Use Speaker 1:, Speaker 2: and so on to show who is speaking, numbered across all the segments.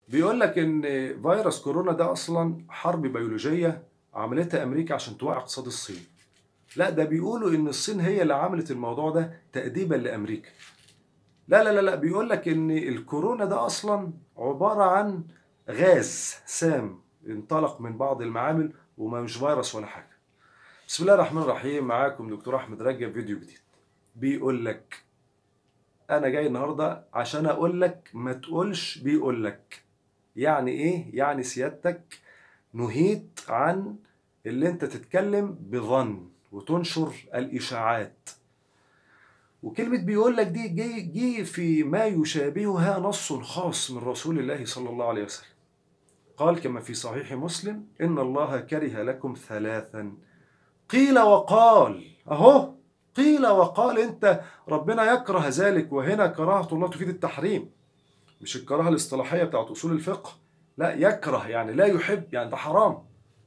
Speaker 1: بيقول لك ان فيروس كورونا ده اصلا حرب بيولوجيه عملتها امريكا عشان توقع اقتصاد الصين لا ده بيقولوا ان الصين هي اللي عملت الموضوع ده تأديبا لامريكا لا لا لا لا بيقول لك ان الكورونا ده اصلا عباره عن غاز سام انطلق من بعض المعامل وما مش فيروس ولا حاجه بسم الله الرحمن الرحيم معاكم دكتور احمد رجب فيديو جديد بيقول لك انا جاي النهارده عشان اقول لك ما تقولش بيقول لك يعني ايه يعني سيادتك نهيت عن اللي انت تتكلم بظن وتنشر الاشاعات وكلمة بيقول لك دي جي, جي في ما يشابهها نص خاص من رسول الله صلى الله عليه وسلم قال كما في صحيح مسلم إن الله كره لكم ثلاثا قيل وقال أهو قيل وقال أنت ربنا يكره ذلك وهنا كراهة الله تفيد التحريم مش الكراهة الاصطلاحية بتاعت أصول الفقه لا يكره يعني لا يحب يعني ده حرام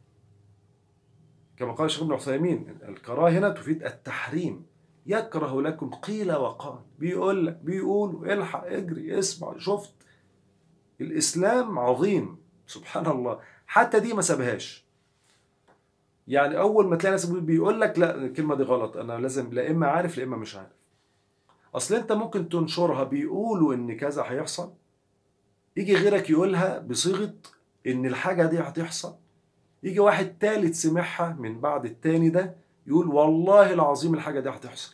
Speaker 1: كما قال الشيخ ابن عثيمين الكراهة هنا تفيد التحريم يكره لكم قيل وقال بيقول لك بيقول الحق اجري اسمع شفت الاسلام عظيم سبحان الله حتى دي ما سابهاش يعني اول ما تلاقي ناس بيقول لك لا الكلمه دي غلط انا لازم لا اما عارف لا اما مش عارف اصل انت ممكن تنشرها بيقولوا ان كذا هيحصل يجي غيرك يقولها بصيغه ان الحاجه دي هتحصل يجي واحد تالت سمعها من بعد التاني ده يقول والله العظيم الحاجه دي هتحصل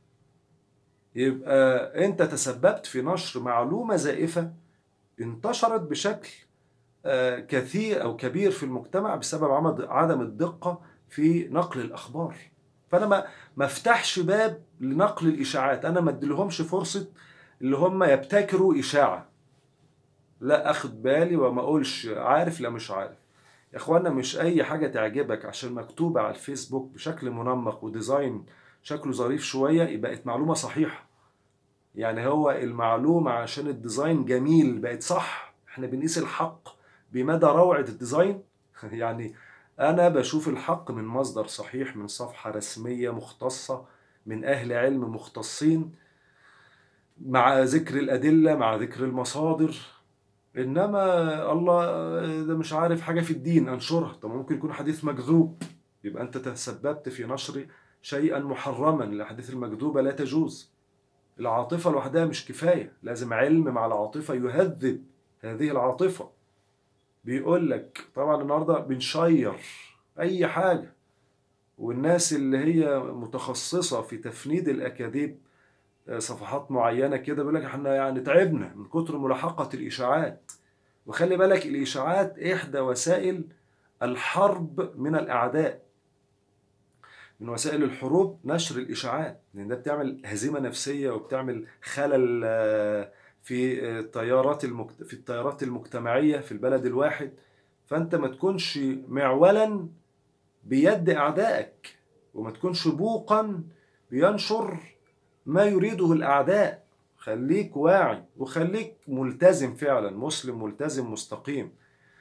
Speaker 1: يبقى انت تسببت في نشر معلومه زائفه انتشرت بشكل كثير او كبير في المجتمع بسبب عدم الدقه في نقل الاخبار فانا ما ما افتحش باب لنقل الاشاعات انا ما اديلهمش فرصه اللي هم يبتكروا اشاعه لا اخد بالي وما اقولش عارف لا مش عارف يا اخوانا مش اي حاجه تعجبك عشان مكتوبه على الفيسبوك بشكل منمق وديزاين شكله ظريف شويه بقت معلومه صحيحه يعني هو المعلومه عشان الديزاين جميل بقت صح احنا بنقيس الحق بمدى روعه الديزاين يعني انا بشوف الحق من مصدر صحيح من صفحه رسميه مختصه من اهل علم مختصين مع ذكر الادله مع ذكر المصادر انما الله ده مش عارف حاجه في الدين انشرها طب ممكن يكون حديث مكذوب يبقى انت تسببت في نشر شيئا محرما الاحاديث المكذوبه لا تجوز العاطفه لوحدها مش كفايه لازم علم مع العاطفه يهذب هذه العاطفه بيقول لك طبعا النهارده بنشير اي حاجه والناس اللي هي متخصصه في تفنيد الاكاذيب صفحات معينه كده بيقول لك احنا يعني تعبنا من كتر ملاحقه الاشاعات وخلي بالك الاشاعات احدى وسائل الحرب من الاعداء من وسائل الحروب نشر الاشاعات لان ده بتعمل هزيمه نفسيه وبتعمل خلل في التيارات المجت... في التيارات المجتمعيه في البلد الواحد فانت ما تكونش معولا بيد اعدائك وما تكونش بوقا بينشر ما يريده الأعداء خليك واعي وخليك ملتزم فعلا مسلم ملتزم مستقيم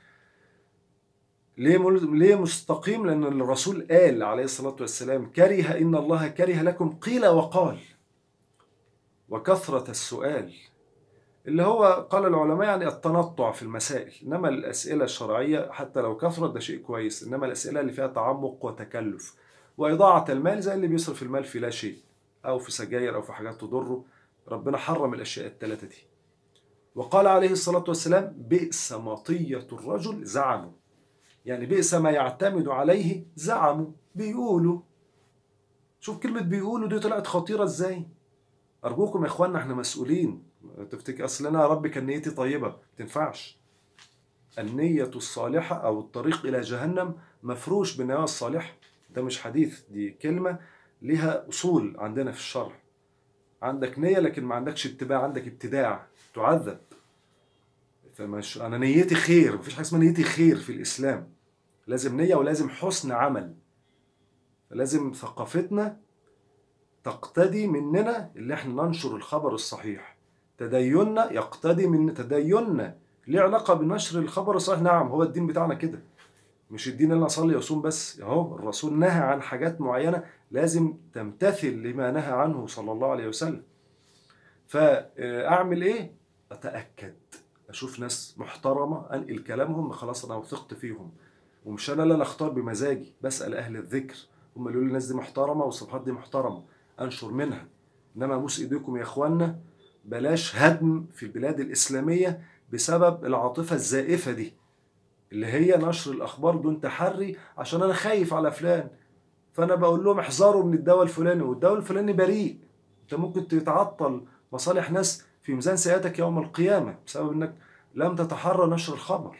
Speaker 1: ليه مل... ليه مستقيم لأن الرسول قال عليه الصلاة والسلام كره إن الله كره لكم قيل وقال وكثرة السؤال اللي هو قال العلماء يعني التنطع في المسائل إنما الأسئلة الشرعية حتى لو كثرت ده شيء كويس إنما الأسئلة اللي فيها تعمق وتكلف وإضاعة المال زي اللي بيصرف المال في لا شيء أو في سجاير أو في حاجات تضره ربنا حرم الأشياء الثلاثة دي وقال عليه الصلاة والسلام بئس مطية الرجل زعموا يعني بئس ما يعتمد عليه زعموا بيقولوا شوف كلمة بيقولوا دي طلعت خطيرة ازاي أرجوكم يا إخواننا احنا مسؤولين تفتكر أصل أنا يا رب كان نيتي طيبة ما تنفعش النية الصالحة أو الطريق إلى جهنم مفروش بالنوايا الصالحة ده مش حديث دي كلمة ليها اصول عندنا في الشرع عندك نيه لكن ما عندكش اتباع عندك ابتداع تعذب فمش انا نيتي خير مفيش حاجه اسمها نيتي خير في الاسلام لازم نيه ولازم حسن عمل فلازم ثقافتنا تقتدي مننا اللي احنا ننشر الخبر الصحيح تديننا يقتدي من تديننا ليه علاقه بنشر الخبر الصحيح نعم هو الدين بتاعنا كده مش الدين اللي اصلي واصوم بس اهو الرسول نهى عن حاجات معينه لازم تمتثل لما نهى عنه صلى الله عليه وسلم فاعمل ايه اتاكد اشوف ناس محترمه انقل كلامهم خلاص انا وثقت فيهم ومش انا اللي انا اختار بمزاجي بسال اهل الذكر هم اللي يقولوا لي الناس دي محترمه والصفحات دي محترمه انشر منها انما ابوس ايديكم يا اخوانا بلاش هدم في البلاد الاسلاميه بسبب العاطفه الزائفه دي اللي هي نشر الاخبار دون تحري عشان انا خايف على فلان فانا بقول لهم احذروا من الدواء الفلاني والدواء الفلاني بريء انت ممكن تتعطل مصالح ناس في ميزان سيئاتك يوم القيامه بسبب انك لم تتحرى نشر الخبر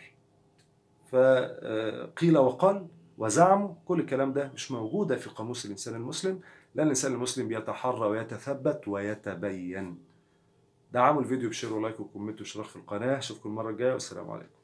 Speaker 1: فقيل وقال وزعموا كل الكلام ده مش موجودة في قاموس الإنسان المسلم لأن الإنسان المسلم بيتحرى ويتثبت ويتبين دعموا الفيديو بشير ولايك وكومنت واشتراك في القناة أشوفكم المرة الجاية والسلام عليكم